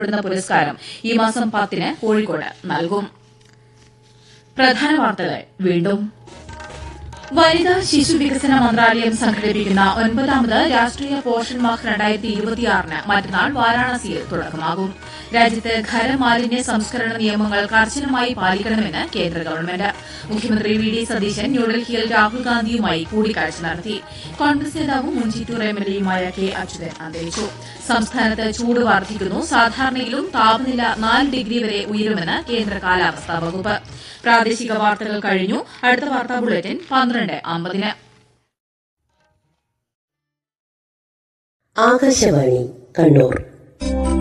ഉൾപ്പെടുന്ന പുരസ്കാരം ഈ മാസം പത്തിന് കോഴിക്കോട് നൽകും പ്രധാന വാർത്തകൾ വീണ്ടും വനിതാ ശിശു വികസന മന്ത്രാലയം സംഘടിപ്പിക്കുന്ന ഒൻപതാമത് രാഷ്ട്രീയ പോഷൺ മാഹ് രണ്ടായിരത്തി ഇരുപത്തിയാറിന് മറ്റന്നാൾ വാരാണസിയിൽ തുടക്കമാകും രാജ്യത്ത് ഖരമാലിന്യ സംസ്കരണ നിയമങ്ങൾ കർശനമായി പാലിക്കണമെന്ന് കേന്ദ്ര ഗവൺമെന്റ് മുഖ്യമന്ത്രി വി ഡി സതീശൻ ന്യൂഡൽഹിയിൽ രാഹുൽ ഗാന്ധിയുമായി കൂടിക്കാഴ്ച നടത്തി കോൺഗ്രസ് നേതാവും മുൻ ചിറ്റൂർ എം എൽ എയുമായ കെ അച്യുതൻ അന്തരിച്ചു സംസ്ഥാനത്ത് ചൂട് വർദ്ധിക്കുന്നു സാധാരണയിലും താപനില നാല് ഡിഗ്രി വരെ ഉയരുമെന്ന് കേന്ദ്ര കാലാവസ്ഥാ വകുപ്പ് പ്രാദേശിക വാർത്തകൾ കഴിഞ്ഞു അടുത്ത വാർത്താ ബുള്ളറ്റിൻ പന്ത്രണ്ട് അമ്പതിന് ആകാശവാണി കണ്ണൂർ